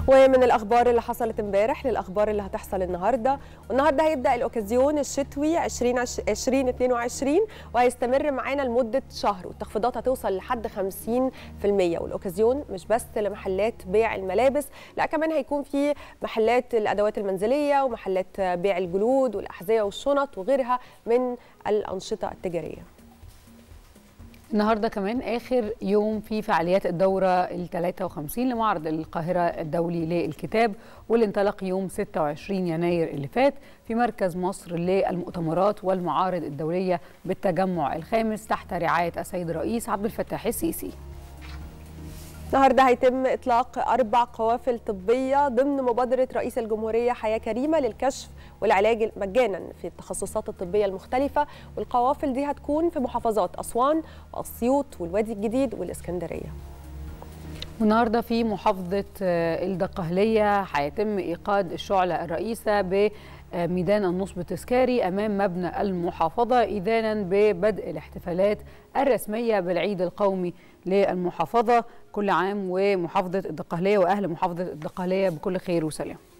ومن الاخبار اللي حصلت امبارح للاخبار اللي هتحصل النهارده والنهارده هيبدا الاوكازيون الشتوي 2022 وهيستمر معانا لمده شهر والتخفيضات هتوصل لحد 50% والاوكازيون مش بس لمحلات بيع الملابس لا كمان هيكون في محلات الادوات المنزليه ومحلات بيع الجلود والاحذيه والشنط وغيرها من الانشطه التجاريه النهارده كمان اخر يوم في فعاليات الدوره ال 53 لمعرض القاهره الدولي للكتاب واللي انطلق يوم 26 يناير اللي فات في مركز مصر للمؤتمرات والمعارض الدوليه بالتجمع الخامس تحت رعايه السيد الرئيس عبد الفتاح السيسي. النهارده هيتم اطلاق اربع قوافل طبيه ضمن مبادره رئيس الجمهوريه حياه كريمه للكشف والعلاج مجانا في التخصصات الطبيه المختلفه والقوافل دي هتكون في محافظات اسوان واسيوط والوادي الجديد والاسكندريه. والنهارده في محافظه الدقهليه هيتم ايقاد الشعله الرئيسه ب ميدان النصب التذكاري امام مبنى المحافظه اذانا ببدء الاحتفالات الرسميه بالعيد القومي للمحافظه كل عام ومحافظه الدقهليه واهل محافظه الدقهليه بكل خير وسلام